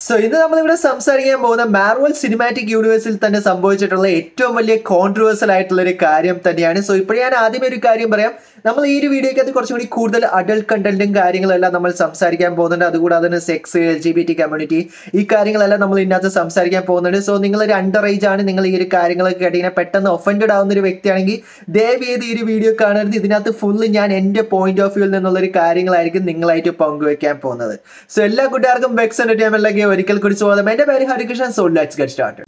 so ഇന്ന് നമ്മളിവിടെ സംസാരിക്കാൻ പോകുന്ന മാർവൽ സിനിമാറ്റിക് യൂണിവേഴ്സിൽ തന്നെ സംഭവിച്ചിട്ടുള്ള ഏറ്റവും വലിയ കോൺട്രവേഴ്സൽ ആയിട്ടുള്ള ഒരു കാര്യം തന്നെയാണ് സോ ഇപ്പോൾ ഞാൻ ആദ്യമേ ഒരു കാര്യം പറയാം നമ്മൾ ഈ ഒരു വീഡിയോയ്ക്കകത്ത് കുറച്ചും കൂടി കൂടുതൽ അഡൽട്ട് കണ്ടന്റും കാര്യങ്ങളെല്ലാം നമ്മൾ സംസാരിക്കാൻ പോകുന്നുണ്ട് അതുകൂടാതെ തന്നെ sex L G B T community ഈ കാര്യങ്ങളെല്ലാം നമ്മൾ ഇതിനകത്ത് സംസാരിക്കാൻ പോകുന്നുണ്ട് സോ നിങ്ങൾ ഒരു അണ്ടർ ഏജ് ആണ് നിങ്ങൾ ഈ ഒരു കാര്യങ്ങളൊക്കെ കേട്ടിങ്ങനെ പെട്ടെന്ന് ഒഫൻഡഡ് ആവുന്ന ഒരു വ്യക്തിയാണെങ്കിൽ ദയവ് ചെയ്ത് ഈ ഒരു വീഡിയോ കാണരുത് ഇതിനകത്ത് ഫുള്ള് ഞാൻ എൻ്റെ പോയിന്റ് ഓഫ് വ്യൂവിൽ നിന്നുള്ള ഒരു കാര്യങ്ങളായിരിക്കും നിങ്ങളായിട്ട് പങ്കുവെക്കാൻ പോകുന്നത് സോ എല്ലാ കൂട്ടുകാർക്കും ബെക്സ് എന്റർടൈൻമെന്റിലേക്ക് ഒരിക്കൽ കൂടി സ്വാഗതം എൻ്റെ പേര് Harikrishnan so let's get start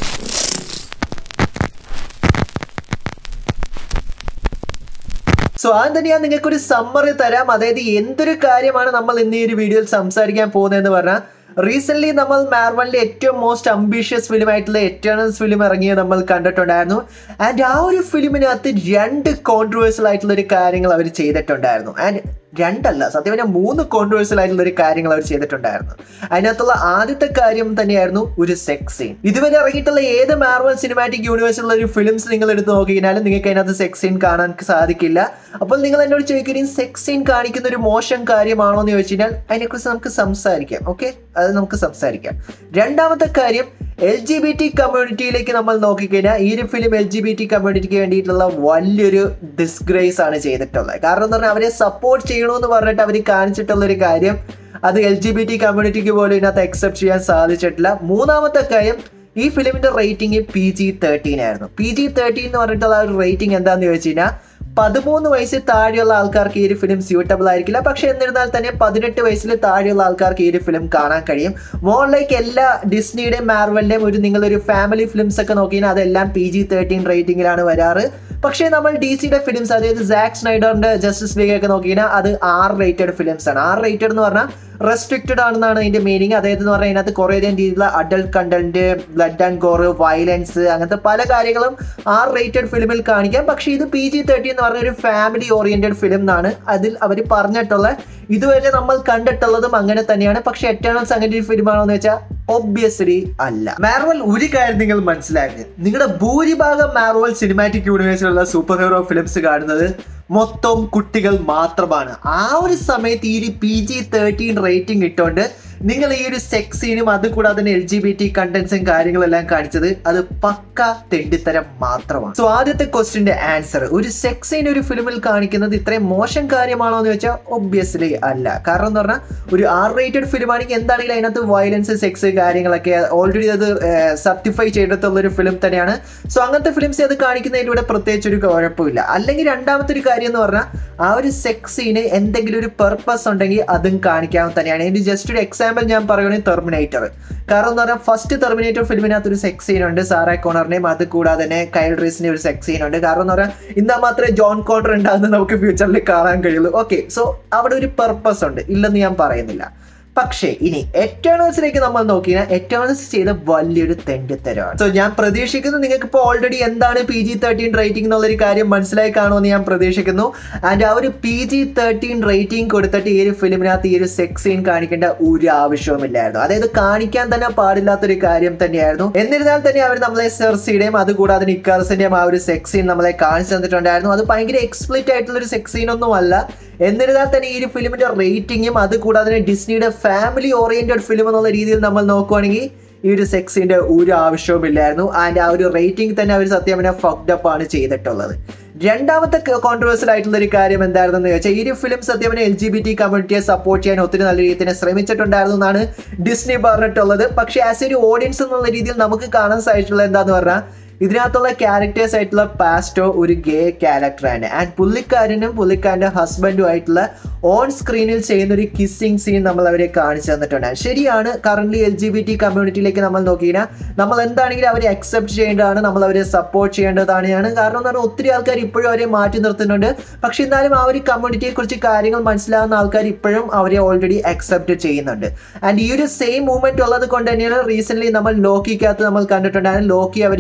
so ആദ്യം തന്നെ ഞാൻ നിങ്ങൾക്ക് ഒരു സമ്മറി തരാം അതായത് എന്തൊരു കാര്യമാണ് നമ്മൾ ഇന്ന് ഈ ഒരു വീഡിയോയിൽ സംസാരിക്കാൻ പോകുന്നതെന്ന് പറഞ്ഞാൽ റീസെന്റ് നമ്മൾ മാർവലിന്റെ ഏറ്റവും മോസ്റ്റ് അംബീഷ്യസ് ഫിലിം ആയിട്ടുള്ള എറ്റേണൽസ് ഫിലിം ഇറങ്ങിയത് നമ്മൾ കണ്ടിട്ടുണ്ടായിരുന്നു ആൻഡ് ആ ഒരു ഫിലിമിനകത്ത് രണ്ട് കോൺട്രവേഴ്സൽ ആയിട്ടുള്ള ഒരു കാര്യങ്ങൾ അവർ ചെയ്തിട്ടുണ്ടായിരുന്നു ആൻഡ് രണ്ടല്ല സത്യം പറഞ്ഞാൽ മൂന്ന് കോൺട്രവേഴ്സൽ ആയിട്ടുള്ള ഒരു കാര്യങ്ങൾ അവർ ചെയ്തിട്ടുണ്ടായിരുന്നു അതിനകത്തുള്ള ആദ്യത്തെ കാര്യം തന്നെയായിരുന്നു ഒരു സെക്സ് സീൻ ഇതുവരെ ഇറങ്ങിയിട്ടുള്ള ഏത് മാർവൽ സിനിമാറ്റിക് യൂണിവേഴ്സിലുള്ള ഒരു ഫിലിംസ് നിങ്ങൾ എടുത്ത് നോക്കിക്കഴിഞ്ഞാലും നിങ്ങൾക്ക് അതിനകത്ത് സെക്സ് സീൻ കാണാൻ സാധിക്കില്ല അപ്പോൾ നിങ്ങൾ എന്നോട് ചോദിക്കുകയും സെക്സ് സീൻ കാണിക്കുന്ന ഒരു മോശം കാര്യമാണോ എന്ന് ചോദിച്ചു കഴിഞ്ഞാൽ അതിനെക്കുറിച്ച് നമുക്ക് സംസാരിക്കാം ഓക്കെ അത് നമുക്ക് സംസാരിക്കാം രണ്ടാമത്തെ കാര്യം എൽ ജി ബി ടി കമ്മ്യൂണിറ്റിയിലേക്ക് നമ്മൾ നോക്കിക്കഴിഞ്ഞാൽ ഈ ഒരു film L G B T കമ്മ്യൂണിറ്റിക്ക് വേണ്ടിയിട്ടുള്ള വലിയൊരു ഡിസ്ഗ്രേസ് ആണ് ചെയ്തിട്ടുള്ളത് കാരണം എന്ന് പറഞ്ഞാൽ അവരെ സപ്പോർട്ട് ചെയ്യണമെന്ന് പറഞ്ഞിട്ട് അവർ കാണിച്ചിട്ടുള്ള ഒരു കാര്യം അത് എൽ ജി ബി ടി കമ്മ്യൂണിറ്റിക്ക് പോലും ഇതിനകത്ത് അക്സെപ്റ്റ് ചെയ്യാൻ സാധിച്ചിട്ടില്ല മൂന്നാമത്തെ കാര്യം ഈ ഫിലിമിന്റെ റേറ്റിംഗ് പി ജി തേർട്ടീൻ ആയിരുന്നു പി ജി തേർട്ടീൻ എന്ന് പറഞ്ഞിട്ടുള്ള ആ ഒരു റേറ്റിംഗ് എന്താണെന്ന് ചോദിച്ചു കഴിഞ്ഞാൽ പതിമൂന്ന് വയസ്സിൽ താഴെയുള്ള ആൾക്കാർക്ക് ഈ ഒരു ഫിലിം സ്യൂട്ടബിൾ ആയിരിക്കില്ല പക്ഷെ എന്നിരുന്നാൽ തന്നെ പതിനെട്ട് വയസ്സിൽ താഴെയുള്ള ആൾക്കാർക്ക് ഈ ഒരു ഫിലിം കാണാൻ കഴിയും മോർ ലൈക്ക് എല്ലാ ഡിസ്നിയുടെയും മാർവലിന്റെയും ഒരു നിങ്ങളൊരു ഫാമിലി ഫിലിംസ് ഒക്കെ നോക്കിയാൽ അതെല്ലാം പി ജി തേർട്ടീൻ റേറ്റിംഗിലാണ് വരാറ് പക്ഷേ നമ്മൾ ഡി സിയുടെ ഫിലിംസ് അതായത് സാക് സ്നൈഡറിന്റെ ജസ്റ്റിസ് ലീഗ് ഒക്കെ നോക്കിയാൽ അത് ആർ റേറ്റഡ് ഫിലിംസ് ആണ് ആർ റേറ്റഡ് എന്ന് പറഞ്ഞാൽ റെസ്ട്രിക്റ്റഡ് ആണെന്നാണ് അതിന്റെ മീനിങ് അതായത് എന്ന് പറഞ്ഞാൽ അതിനകത്ത് കുറേ രീതിയിലുള്ള adult content blood and gore violence അങ്ങനത്തെ പല കാര്യങ്ങളും ആർ റേറ്റഡ് ഫിലിമിൽ കാണിക്കാം പക്ഷേ ഇത് പി ജി തേർട്ടി എന്ന് പറഞ്ഞ ഒരു ഫാമിലി ഓറിയന്റഡ് ഫിലിം എന്നാണ് അതിൽ അവർ പറഞ്ഞിട്ടുള്ള ഇതുവരെ നമ്മൾ കണ്ടിട്ടുള്ളതും അങ്ങനെ തന്നെയാണ് പക്ഷെ എറ്റേണൽസ് അങ്ങനെ ഒരു ഫിലിമാണോ എന്ന് വെച്ചാൽ ഒബ്വിയസ്ലി അല്ല മാർവൽ ഒരു കാര്യം നിങ്ങൾ മനസ്സിലാക്കുക നിങ്ങളുടെ ഭൂരിഭാഗം മാർവൽ സിനിമാറ്റിക് യൂണിവേഴ്സിലുള്ള സൂപ്പർ ഹീറോ ഫിലിംസ് കാണുന്നത് മൊത്തം കുട്ടികൾ മാത്രമാണ് ആ ഒരു സമയത്ത് ഈ ഒരു പി ജി തേർട്ടീൻ റേറ്റിംഗ് ഇട്ടുകൊണ്ട് നിങ്ങൾ ഈ ഒരു സെക്സീനും അതുകൂടാതെ തന്നെ എൽ ജി ബി ടി കണ്ടന്റ്സും കാര്യങ്ങളെല്ലാം കാണിച്ചത് അത് പക്ക തെണ്ടിത്തരം മാത്രമാണ് സോ ആദ്യത്തെ ക്വസ്റ്റിന്റെ ആൻസർ ഒരു സെക്സീൻ ഒരു ഫിലിമിൽ കാണിക്കുന്നത് ഇത്രയും മോശം കാര്യമാണോ എന്ന് വെച്ചാൽ ഒബ്വിയസ്ലി അല്ല കാരണം എന്ന് പറഞ്ഞാൽ ഒരു ആർ റേറ്റഡ് ഫിലിം ആണെങ്കിൽ എന്താണെങ്കിലും അതിനകത്ത് വയലൻസ് സെക്സ് കാര്യങ്ങളൊക്കെ ഓൾറെഡി അത് സർട്ടിഫൈ ചെയ്തിട്ടുള്ള ഒരു ഫിലിം തന്നെയാണ് സോ അങ്ങനത്തെ ഫിലിംസ് അത് കാണിക്കുന്നതിലൂടെ പ്രത്യേകിച്ച് ഒരു കുഴപ്പമില്ല അല്ലെങ്കിൽ രണ്ടാമത്തെ ഒരു കാര്യം എന്ന് പറഞ്ഞാൽ ആ ഒരു സെക്സീന് എന്തെങ്കിലും ഒരു പെർപ്പസ് ഉണ്ടെങ്കിൽ അതും കാണിക്കാവുന്ന തന്നെയാണ് ഇതിന് ജസ്റ്റ് ഒരു എക്സാമ്പിൾ ഞാൻ പറയുകയാണെങ്കിൽ ടെർമിനേറ്റർ കാരണം എന്ന് പറഞ്ഞാൽ ഫസ്റ്റ് ടെർമിനേറ്റർ ഫിലിമിനകത്ത് ഒരു സെക്സ് സീൻ ഉണ്ട് സാറ കോണറിനെയും അത് കൂടാതെ തന്നെ കൈൽ റീസിന്റെ ഒരു സെക്സ് സീൻ ഉണ്ട് കാരണം എന്ന് പറഞ്ഞാൽ ഇന്നാ മാത്രമേ ജോൺ കോണർ ഉണ്ടാകുന്ന നമുക്ക് ഫ്യൂച്ചറിൽ കാണാൻ കഴിയുള്ളൂ ഓക്കെ സോ അവിടെ ഒരു പെർപ്പസ് ഉണ്ട് ഇല്ലെന്ന് ഞാൻ പറയുന്നില്ല പക്ഷേ ഇനി എറ്റേണൽസിലേക്ക് നമ്മൾ നോക്കിയാൽ എറ്റേണൽസ് ചെയ്ത വലിയൊരു തെണ്ടിത്തരമാണ് സോ ഞാൻ പ്രതീക്ഷിക്കുന്നു നിങ്ങൾക്ക് ഇപ്പോൾ ഓൾറെഡി എന്താണ് പി ജി തേർട്ടീൻ റേറ്റിംഗ് എന്നുള്ളൊരു കാര്യം മനസ്സിലായി കാണുമെന്ന് ഞാൻ പ്രതീക്ഷിക്കുന്നു ആൻഡ് ആ ഒരു പി ജി തേർട്ടീൻ റേറ്റിംഗ് കൊടുത്തിട്ട് ഈ ഒരു ഫിലിമിനകത്ത് ഈ ഒരു സെക്സ് സീൻ കാണിക്കേണ്ട ഒരു ആവശ്യവുമില്ലായിരുന്നു അതായത് കാണിക്കാൻ തന്നെ പാടില്ലാത്തൊരു കാര്യം തന്നെയായിരുന്നു എന്നിരുന്നാൽ തന്നെ അവർ നമ്മളെ സെർസിയുടെയും അതുകൂടാതെ നിക്കാർസിന്റെയും ആ ഒരു സെക്സ് സീൻ നമ്മളെ കാണിച്ചു തന്നിട്ടുണ്ടായിരുന്നു അത് ഭയങ്കര എക്സ്പ്ലിറ്റ് ആയിട്ടുള്ള ഒരു സെക്സ് സീൻ ഒന്നും അല്ല എന്നിരുന്നാൽ തന്നെ ഈ ഒരു ഫിലിമിന്റെ റേറ്റിംഗും അതുകൂടാതെ തന്നെ ഡിസ്നിയുടെ ഫാമിലി ഓറിയന്റഡ് ഫിലിം എന്നുള്ള രീതിയിൽ നമ്മൾ നോക്കുവാണെങ്കിൽ ഈ ഒരു സെക്സിന്റെ ഒരു ആവശ്യവുമില്ലായിരുന്നു ആൻഡ് ആ ഒരു റേറ്റിംഗ് തന്നെ അവർ സത്യം പറഞ്ഞാൽ ഫക്ഡ് അപ്പ് ആണ് ചെയ്തിട്ടുള്ളത് രണ്ടാമത്തെ കോൺട്രവേഴ്സൽ ആയിട്ടുള്ള ഒരു കാര്യം എന്തായിരുന്നെന്ന് ചോദിച്ചാൽ ഈ ഒരു ഫിലിം സത്യം പറഞ്ഞാൽ എൽ ജി ബി ടി കമ്മ്യൂണിറ്റിയെ സപ്പോർട്ട് ചെയ്യാൻ ഒത്തിരി നല്ല രീതിയിൽ തന്നെ ശ്രമിച്ചിട്ടുണ്ടായിരുന്നു എന്നാണ് ഡിസ്നി പറഞ്ഞിട്ടുള്ളത് പക്ഷേ ആസ് ഒരു ഓഡിയൻസ് എന്നുള്ള രീതിയിൽ നമുക്ക് കാണാൻ സാധിച്ചിട്ടുള്ളത് എന്താന്ന് പറഞ്ഞാൽ ഇതിനകത്തുള്ള ക്യാരക്ടേഴ്സ് ആയിട്ടുള്ള പാസ്റ്റോ ഒരു ഗേ ക്യാരക്ടറാണ് ആൻഡ് പുള്ളിക്കാരനും പുള്ളിക്കാരൻ്റെ ഹസ്ബൻഡും ആയിട്ടുള്ള ഓൺ സ്ക്രീനിൽ ചെയ്യുന്ന ഒരു കിസ്സിങ് സീൻ നമ്മൾ അവരെ കാണിച്ചു തന്നിട്ടുണ്ട് ശരിയാണ് current L G B T കമ്മ്യൂണിറ്റിയിലേക്ക് നമ്മൾ നോക്കിയാൽ നമ്മൾ എന്താണെങ്കിലും അവരെ അക്സെപ്റ്റ് ചെയ്യേണ്ടതാണ് നമ്മൾ അവരെ സപ്പോർട്ട് ചെയ്യേണ്ടതാണ് കാരണം എന്ന് പറഞ്ഞാൽ ഒത്തിരി ആൾക്കാർ ഇപ്പോഴും അവരെ മാറ്റി നിർത്തുന്നുണ്ട് പക്ഷെ എന്നാലും ആ ഒരു കമ്മ്യൂണിറ്റിയെ കുറിച്ച് കാര്യങ്ങൾ മനസ്സിലാവുന്ന ആൾക്കാർ ഇപ്പോഴും അവരെ ഓൾറെഡി അക്സെപ്റ്റ് ചെയ്യുന്നുണ്ട് ആൻഡ് ഈ ഒരു സെയിം മൂവ്മെന്റ് ഉള്ളത് കൊണ്ട് തന്നെയാണ് റീസെന്റ് നമ്മൾ ലോക്കിക്കകത്ത് നമ്മൾ കണ്ടിട്ടുണ്ടായിരുന്നു ലോക്കി അവർ സത്യം പറഞ്ഞ ഒരു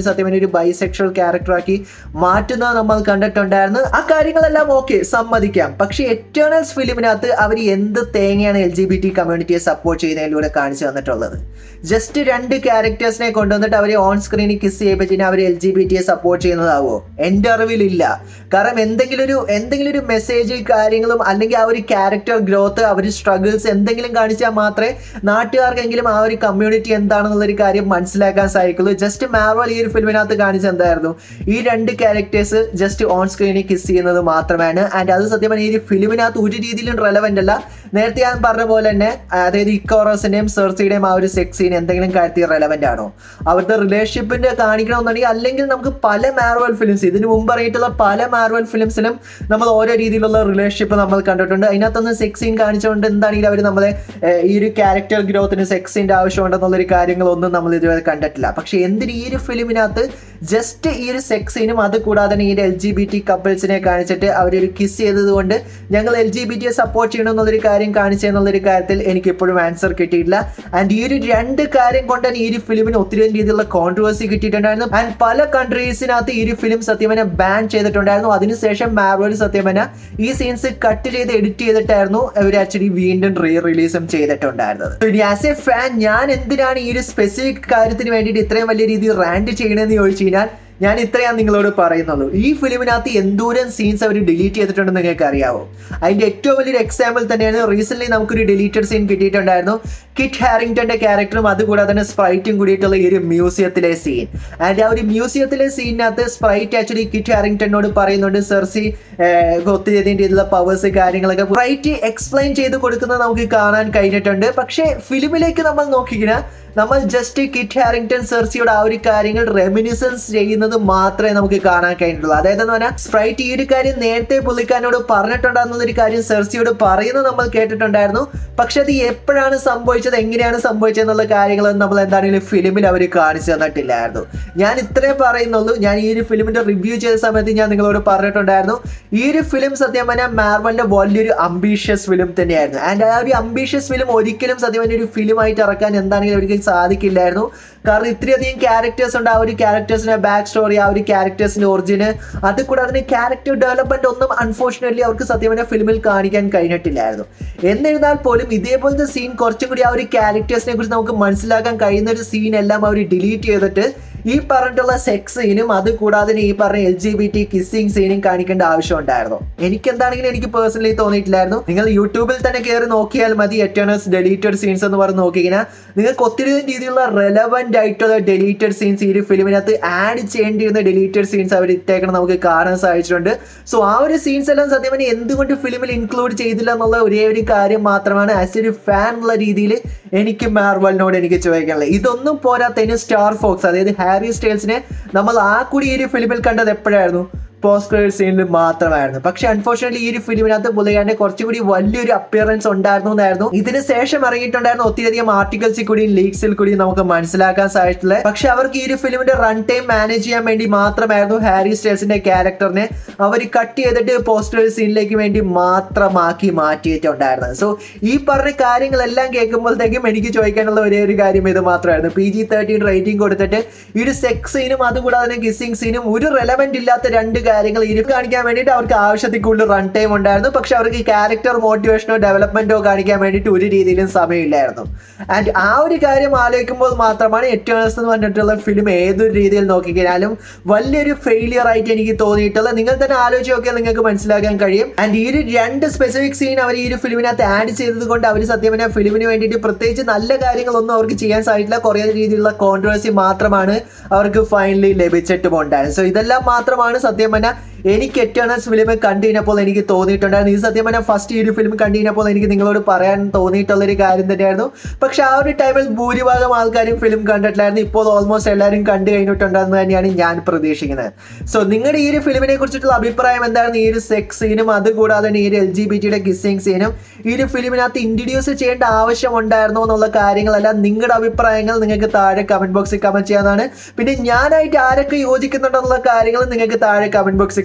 ബൈസെക്ഷൽ ക്യാരക്ടറാക്കി മാറ്റുന്നത് നമ്മൾ കണ്ടിട്ടുണ്ടായിരുന്നു ആ കാര്യങ്ങളെല്ലാം ഓക്കെ സമ്മതിക്കാം പക്ഷേ എറ്റേണൽസ് ഫിലിമിനകത്ത് അവർ എന്ത് തേങ്ങയാണ് എൽ ജി ബി ടി കമ്മ്യൂണിറ്റിയെ സപ്പോർട്ട് ചെയ്യുന്നതിലൂടെ കാണിച്ചു തന്നിട്ടുള്ളത് ജസ്റ്റ് രണ്ട് ക്യാരക്ടേഴ്സിനെ കൊണ്ടുവന്നിട്ട് അവരെ ഓൺ സ്ക്രീനിൽ കിസ് ചെയ്യിപ്പിച്ചിട്ട് അവർ എൽ ജി ബി ടിയെ സപ്പോർട്ട് ചെയ്യുന്നതാവോ എൻ്റെ അറിവിലില്ല കാരണം എന്തെങ്കിലും ഒരു എന്തെങ്കിലും ഒരു മെസ്സേജ് കാര്യങ്ങളും അല്ലെങ്കിൽ ആ ഒരു ക്യാരക്ടർ ഗ്രോത്ത് അവർ സ്ട്രഗിൾസ് എന്തെങ്കിലും കാണിച്ചാൽ മാത്രമേ നാട്ടുകാർക്കെങ്കിലും ആ ഒരു കമ്മ്യൂണിറ്റി എന്താണെന്നുള്ളൊരു കാര്യം മനസ്സിലാക്കാൻ സാധിക്കുള്ളൂ ജസ്റ്റ് മാർവൽ ഈ ഒരു ഫിലിമിനകത്ത് കാണിച്ച എന്തായിരുന്നു ഈ രണ്ട് ക്യാരക്ടേഴ്സ് ജസ്റ്റ് ഓൺ സ്ക്രീനിൽ കിസ് ചെയ്യുന്നത് മാത്രമാണ് ആൻഡ് അത് സത്യം പറഞ്ഞാൽ ഈ ഒരു ഫിലിമിനകത്ത് ഒരു രീതിയിലും റെലവെന്റ് അല്ല നേരത്തെ ഞാൻ പറഞ്ഞ പോലെ തന്നെ അതായത് ഇക്കോറോസിന്റെയും സെർസിയുടെയും ആ ഒരു സെക്സ് സീൻ എന്തെങ്കിലും കാര്യത്തിൽ റെലവെന്റ് ആണോ അവരുടെ റിലേഷൻഷിപ്പിന്റെ കാണിക്കണമെന്നുണ്ടെങ്കിൽ അല്ലെങ്കിൽ നമുക്ക് പല മാർവൽ ഫിലിംസ് ഇതിനു മുമ്പ് അറിയിട്ടുള്ള പല മാർവൽ ഫിലിംസിലും നമ്മൾ ഓരോ രീതിയിലുള്ള റിലേഷൻഷിപ്പ് നമ്മൾ കണ്ടിട്ടുണ്ട് അതിനകത്തൊന്ന് സെക്സ് സീൻ കാണിച്ചുകൊണ്ട് എന്താണെങ്കിലും അവർ നമ്മളെ ഏഹ്, ഈ ഒരു ക്യാരക്ടർ ഗ്രോത്തിന് സെക്സിന്റെ ആവശ്യമുണ്ടെന്നുള്ളൊരു കാര്യങ്ങളൊന്നും നമ്മൾ ഇതുവരെ കണ്ടിട്ടില്ല പക്ഷെ എന്തിന് ഈ ഒരു ഫിലിമിനകത്ത് ജസ്റ്റ് ഈ ഒരു സെക്സ് സീനും അത് കൂടാതെ തന്നെ ഈ എൽ ജി ബി ടി കപ്പിൾസിനെ കാണിച്ചിട്ട് അവരൊരു കിസ് ചെയ്തത് കൊണ്ട് ഞങ്ങൾ എൽ ജി ബി ടിയെ സപ്പോർട്ട് ചെയ്യണം എന്നുള്ളൊരു കാര്യം കാണിച്ചെന്നുള്ളൊരു കാര്യത്തിൽ എനിക്ക് ഇപ്പോഴും ആൻസർ കിട്ടിയിട്ടില്ല ആൻഡ് ഈ ഒരു രണ്ട് കാര്യം കൊണ്ട് തന്നെ ഈ ഒരു ഫിലിമിന് ഒത്തിരി രീതിയിലുള്ള കോൺട്രവേഴ്സി കിട്ടിയിട്ടുണ്ടായിരുന്നു ആൻഡ് പല കൺട്രീസിനകത്ത് ഈ ഒരു ഫിലിം സത്യമന ബാൻ ചെയ്തിട്ടുണ്ടായിരുന്നു അതിനുശേഷം മാർവൽ സത്യമന ഈ സീൻസ് കട്ട് ചെയ്ത് എഡിറ്റ് ചെയ്തിട്ടായിരുന്നു അവർ ആക്ച്വലി വീണ്ടും റീ റിലീസും ചെയ്തിട്ടുണ്ടായിരുന്നത് So, ഇനി ആസ് എ ഫാൻ ഞാൻ എന്തിനാണ് ഈ ഒരു സ്പെസിഫിക് കാര്യത്തിന് വേണ്ടിയിട്ട് ഇത്രയും വലിയ രീതിയിൽ റാൻഡ് ചെയ്യണമെന്ന് ചോദിച്ചു കഴിഞ്ഞാൽ ഞാൻ ഇത്രയാണ് നിങ്ങളോട് പറയുന്നുള്ളൂ ഈ ഫിലിമിനകത്ത് എന്തോരം സീൻസ് അവർ ഡിലീറ്റ് ചെയ്തിട്ടുണ്ടെന്ന് നിങ്ങൾക്ക് അറിയാവോ അതിന്റെ ഏറ്റവും വലിയൊരു എക്സാമ്പിൾ തന്നെയാണ് റീസെന്റ് നമുക്കൊരു ഡിലീറ്റഡ് സീൻ കിട്ടിയിട്ടുണ്ടായിരുന്നു കിറ്റ് ഹാരിങ്ടന്റെ ക്യാരക്ടറും അതുകൂടാതെ തന്നെ സ്പ്രൈറ്റും കൂടിയിട്ടുള്ള ഈ ഒരു മ്യൂസിയത്തിലെ സീൻ ആൻഡ് ആ ഒരു മ്യൂസിയത്തിലെ സീനിനകത്ത് സ്പ്രൈറ്റ് ആക്ച്വലി കിറ്റ് ഹാരിങ്ടനോട് പറയുന്നുണ്ട് സെർസി ഒത്തിരി രീതിയിലുള്ള പവേഴ്സ് കാര്യങ്ങളൊക്കെ സ്പ്രൈറ്റ് എക്സ്പ്ലെയിൻ ചെയ്ത് കൊടുക്കുന്നത് നമുക്ക് കാണാൻ കഴിഞ്ഞിട്ടുണ്ട് പക്ഷേ ഫിലിമിലേക്ക് നമ്മൾ നോക്കിക്കഴിഞ്ഞാൽ നമ്മൾ ജസ്റ്റ് കിറ്റ് ഹാരിങ്ടൺ സെർസിയുടെ ആ ഒരു കാര്യങ്ങൾ റെമിനിസൻസ് ചെയ്യുന്നത് മാത്രമേ നമുക്ക് കാണാൻ കഴിഞ്ഞിട്ടുള്ളൂ അതായത് എന്ന് പറഞ്ഞാൽ സ്പ്രൈറ്റ് ഈ ഒരു കാര്യം നേരത്തെ പുള്ളിക്കാരനോട് പറഞ്ഞിട്ടുണ്ടായിരുന്ന ഒരു കാര്യം സെർസിയോട് പറയുന്നത് നമ്മൾ കേട്ടിട്ടുണ്ടായിരുന്നു പക്ഷെ അത് എപ്പോഴാണ് സംഭവിച്ചത് എങ്ങനെയാണ് സംഭവിച്ചത് എന്നുള്ള കാര്യങ്ങളൊന്നും നമ്മൾ എന്താണെങ്കിലും ഫിലിമിൽ അവർ കാണിച്ചു തന്നിട്ടില്ലായിരുന്നു ഞാൻ ഇത്രേ പറയുന്നുള്ളൂ ഞാൻ ഈ ഒരു ഫിലിമിന്റെ റിവ്യൂ ചെയ്ത സമയത്ത് ഞാൻ നിങ്ങളോട് പറഞ്ഞിട്ടുണ്ടായിരുന്നു ഈ ഒരു ഫിലിം സത്യം പറഞ്ഞാൽ മാർവലിന്റെ വലിയൊരു അംബീഷ്യസ് ഫിലിം തന്നെയായിരുന്നു ആൻഡ് ആ ഒരു അംബീഷ്യസ് ഫിലിം ഒരിക്കലും സത്യം പറഞ്ഞാൽ ഒരു ഫിലിമായിട്ട് ഇറക്കാൻ എന്താണെങ്കിലും അവർക്ക് സാധിക്കില്ലായിരുന്നു കാരണം ഇത്രയധികം ക്യാരക്ടേഴ്സ് ഉണ്ട് ആ ഒരു ക്യാരക്ടേഴ്സിന്റെ ബാക്ക് സ്റ്റോറി ആ ഒരു ക്യാരക്ടേഴ്സിന്റെ ഒറിജിന് അത് കൂടാതെ അതിന് ക്യാരക്ടർ ഡെവലപ്മെന്റ് ഒന്നും അൺഫോർച്ചുനേറ്റ്ലി അവർക്ക് സത്യം പറഞ്ഞാൽ ഫിലിമിൽ കാണിക്കാൻ കഴിഞ്ഞിട്ടില്ലായിരുന്നു എന്നിരുന്നാൽ പോലും ഇതേപോലത്തെ സീൻ കുറച്ചും കൂടി ആ ഒരു ക്യാരക്ടേഴ്സിനെ കുറിച്ച് നമുക്ക് മനസ്സിലാക്കാൻ കഴിയുന്ന ഒരു സീൻ എല്ലാം അവർ ഡിലീറ്റ് ചെയ്തിട്ട് ഈ പറഞ്ഞിട്ടുള്ള സെക്സ് സീനും അത് കൂടാതെ ഈ പറഞ്ഞ L G B T kissing സീനും കാണിക്കേണ്ട ആവശ്യം ഉണ്ടായിരുന്നു എനിക്ക് എന്താണെങ്കിലും എനിക്ക് പേഴ്സണലി തോന്നിയിട്ടില്ലായിരുന്നു നിങ്ങൾ യൂട്യൂബിൽ തന്നെ കയറി നോക്കിയാൽ മതി എറ്റേണൽസ് ഡെലീറ്റഡ് സീൻസ് എന്ന് പറഞ്ഞ് നോക്കിക്കഴിഞ്ഞാൽ നിങ്ങൾക്ക് ഒത്തിരി രീതിയിലുള്ള റെലവെന്റ് ആയിട്ടുള്ള ഡെലീറ്റഡ് സീൻസ് ഈ ഒരു ഫിലിമിനകത്ത് ആഡ് ചെയ്യേണ്ടിയിരുന്ന ഡെലീറ്റഡ് സീൻസ് അവർ ഇട്ടേക്കണം നമുക്ക് കാണാൻ സാധിച്ചിട്ടുണ്ട് സോ ആ ഒരു സീൻസ് എല്ലാം സത്യം പറഞ്ഞാൽ എന്തുകൊണ്ട് ഫിലിമിൽ ഇൻക്ലൂഡ് ചെയ്തില്ല എന്നുള്ള ഒരേ ഒരു കാര്യം മാത്രമാണ് ആസ് ഒരു ഫാൻ എന്നുള്ള രീതിയിൽ എനിക്ക് മാർവലിനോട് എനിക്ക് ചോദിക്കാനുള്ളത് ഇതൊന്നും പോരാത്തതിന് സ്റ്റാർ ഫോക്സ് അതായത് ഹാരി സ്റ്റൈൽസിനെ നമ്മൾ ആ കൂടി ഈ ഒരു ഫിലിമിൽ കണ്ടത് എപ്പോഴായിരുന്നു പോസ്റ്റ് ക്രെഡിറ്റ് സീനിൽ മാത്രമായിരുന്നു പക്ഷെ അൺഫോർച്ചുനേറ്റ്ലി ഈ ഒരു ഫിലിമിനകത്ത് പുള്ളിക്കാരന്റെ കുറച്ചും കൂടി വലിയൊരു അപ്പിയറൻസ് ഉണ്ടായിരുന്നു എന്നായിരുന്നു ഇതിന് ശേഷം ഇറങ്ങിയിട്ടുണ്ടായിരുന്ന ഒത്തിരിയധികം ആർട്ടിക്കൽസിൽ കൂടിയും ലീക്സിൽ കൂടിയും നമുക്ക് മനസ്സിലാക്കാൻ സാധിച്ചിട്ടുള്ളത് പക്ഷെ അവർക്ക് ഈ ഒരു ഫിലിമിന്റെ റൺ ടൈം മാനേജ് ചെയ്യാൻ വേണ്ടി മാത്രമായിരുന്നു ഹാരി സ്റ്റേൽസിന്റെ ക്യാരക്ടറിനെ അവർ കട്ട് ചെയ്തിട്ട് പോസ്റ്റ് ക്രെഡിറ്റ് സീനിലേക്ക് വേണ്ടി മാത്രമാക്കി മാറ്റിയിട്ടുണ്ടായിരുന്നത് സോ ഈ പറഞ്ഞ കാര്യങ്ങളെല്ലാം കേൾക്കുമ്പോഴത്തേക്കും എനിക്ക് ചോദിക്കാനുള്ള ഒരേ ഒരു കാര്യം ഇത് മാത്രമായിരുന്നു പി ജി തേർട്ടീൻ റേറ്റിംഗ് കൊടുത്തിട്ട് ഈ ഒരു സെക്സ് സീനും അതുകൂടാതെ തന്നെ കിസ്സിംഗ് സീനും ഒരു റെലവെന്റ് ഇല്ലാത്ത രണ്ട് കാര്യങ്ങൾ ഇരു കാണിക്കാൻ വേണ്ടിയിട്ട് അവർക്ക് ആവശ്യത്തിൽ കൂടുതൽ റൺ ടൈം ഉണ്ടായിരുന്നു പക്ഷെ അവർക്ക് ക്യാരക്ടർ മോട്ടിവേഷനോ ഡെവലപ്മെന്റോ കാണിക്കാൻ വേണ്ടിയിട്ട് ഒരു രീതിയിലും സമയമില്ലായിരുന്നു ആൻഡ് ആ ഒരു കാര്യം ആലോചിക്കുമ്പോൾ മാത്രമാണ് എറ്റേണൽസ് എന്ന് പറഞ്ഞിട്ടുള്ള ഫിലിം ഏതൊരു രീതിയിൽ നോക്കിക്കഴിഞ്ഞാലും വലിയൊരു ഫെയിലിയർ ആയിട്ട് എനിക്ക് തോന്നിയിട്ടുള്ളത് നിങ്ങൾ തന്നെ ആലോചിച്ച് നോക്കിയാൽ നിങ്ങൾക്ക് മനസ്സിലാക്കാൻ കഴിയും ആൻഡ് ഈ ഒരു രണ്ട് സ്പെസിഫിക് സീൻ അവർ ഈ ഒരു ഫിലിമിനകത്ത് ആഡ് ചെയ്തത് കൊണ്ട് അവർ സത്യം പറഞ്ഞാൽ ഫിലിമിന് വേണ്ടിയിട്ട് പ്രത്യേകിച്ച് നല്ല കാര്യങ്ങളൊന്നും അവർക്ക് ചെയ്യാൻ സാധിച്ചില്ല കുറേ രീതിയിലുള്ള കോൺട്രവേഴ്സി മാത്രമാണ് അവർക്ക് ഫൈനലി ലഭിച്ചിട്ടും ഉണ്ടായത് സോ ഇതെല്ലാം മാത്രമാണ് സത്യം പറഞ്ഞാൽ എനിക്ക് എറ്റേണൽസ് ഫിലിം കണ്ടു കഴിഞ്ഞപ്പോൾ എനിക്ക് തോന്നിയിട്ടുണ്ടായിരുന്നു ഈ സത്യം പറഞ്ഞാൽ ഫസ്റ്റ് ഈ ഒരു ഫിലിം കണ്ടു കഴിഞ്ഞപ്പോൾ എനിക്ക് നിങ്ങളോട് പറയാൻ തോന്നിയിട്ടുള്ള ഒരു കാര്യം തന്നെയായിരുന്നു പക്ഷെ ആ ഒരു ടൈമിൽ ഭൂരിഭാഗം ആൾക്കാരും ഫിലിം കണ്ടിട്ടില്ലായിരുന്നു ഇപ്പോൾ ഓൾമോസ്റ്റ് എല്ലാവരും കണ്ടു കഴിഞ്ഞിട്ടുണ്ടെന്ന് തന്നെയാണ് ഞാൻ പ്രതീക്ഷിക്കുന്നത് സോ നിങ്ങളുടെ ഈ ഒരു ഫിലിമിനെ കുറിച്ചിട്ടുള്ള അഭിപ്രായം എന്തായിരുന്നു ഈ ഒരു സെക്സ് സീനും അതുകൂടാതെ തന്നെ ഈ ഒരു എൽ ജി ബി ടിയുടെ കിസ്സിങ് സീനും ഈ ഒരു ഫിലിമിനകത്ത് ഇൻട്രൊഡ്യൂസ് ചെയ്യേണ്ട ആവശ്യം ഉണ്ടായിരുന്നോ എന്നുള്ള കാര്യങ്ങളെല്ലാം നിങ്ങളുടെ അഭിപ്രായങ്ങൾ നിങ്ങൾക്ക് താഴെ കമന്റ് ബോക്സിൽ കമന്റ് ചെയ്യാവുന്നതാണ് പിന്നെ ഞാനായിട്ട് ആരൊക്കെ യോജിക്കുന്നുണ്ടെന്നുള്ള കാര്യങ്ങൾ നിങ്ങൾക്ക് താഴെ കമന്റ് ബോക്സിൽ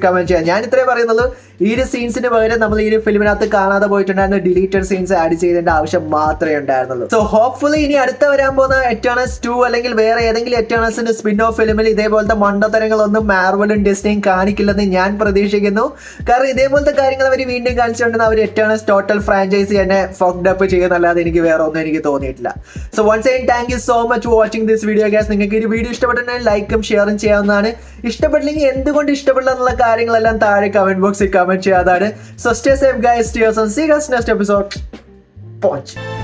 കമന്റ് ചെയ്യാം ഞാൻ ഇത്രേ പറയുന്നുള്ളൂ ഈ ഒരു സീൻസിന് പകരം നമ്മൾ ഈ ഒരു ഫിലിമിനകത്ത് കാണാതെ പോയിട്ടുണ്ടായിരുന്ന ഡിലീറ്റഡ് സീൻസ് ആഡ് ചെയ്തതിന്റെ ആവശ്യം മാത്രമേ ഉണ്ടായിരുന്നുള്ളൂ സോ ഹോപ്പ്ഫുള്ളി ഇനി അടുത്ത വരാൻ പോകുന്ന എറ്റേണൽസ് ടു അല്ലെങ്കിൽ വേറെ ഏതെങ്കിലും എറ്റേണൽസിന്റെ സ്പിൻ ഓഫ് ഫിലിമിൽ ഇതേപോലത്തെ മണ്ടത്തരങ്ങളൊന്നും മാർവലും ഡിസ്നിയും കാണിക്കില്ലെന്ന് ഞാൻ പ്രതീക്ഷിക്കുന്നു കാരണം ഇതേപോലത്തെ കാര്യങ്ങൾ അവർ വീണ്ടും കാണിച്ചുകൊണ്ടെന്ന് അവർ എറ്റേണൽസ് ടോട്ടൽ ഫ്രാഞ്ചൈസി തന്നെ ഫോക്ഡ് അപ്പ് ചെയ്യുന്നല്ലാതെ എനിക്ക് വേറെ ഒന്നും എനിക്ക് തോന്നിയിട്ടില്ല so once again thank you so much watching this video guys നിങ്ങൾക്ക് ഈ വീഡിയോ ഇഷ്ടപ്പെട്ടിട്ടുണ്ടെങ്കിൽ ലൈക്കും ഷെയറും ചെയ്യാവുന്നതാണ് ഇഷ്ടപ്പെട്ടില്ലെങ്കിൽ എന്തുകൊണ്ട് ഇഷ്ടപ്പെടില്ല എന്നുള്ള കാര്യങ്ങളെല്ലാം താഴെ കമന്റ് ബോക്സിൽ കമന്റ് ചെയ്യാതാണ് so stay safe guys cheers see guys next episode പോച്ച്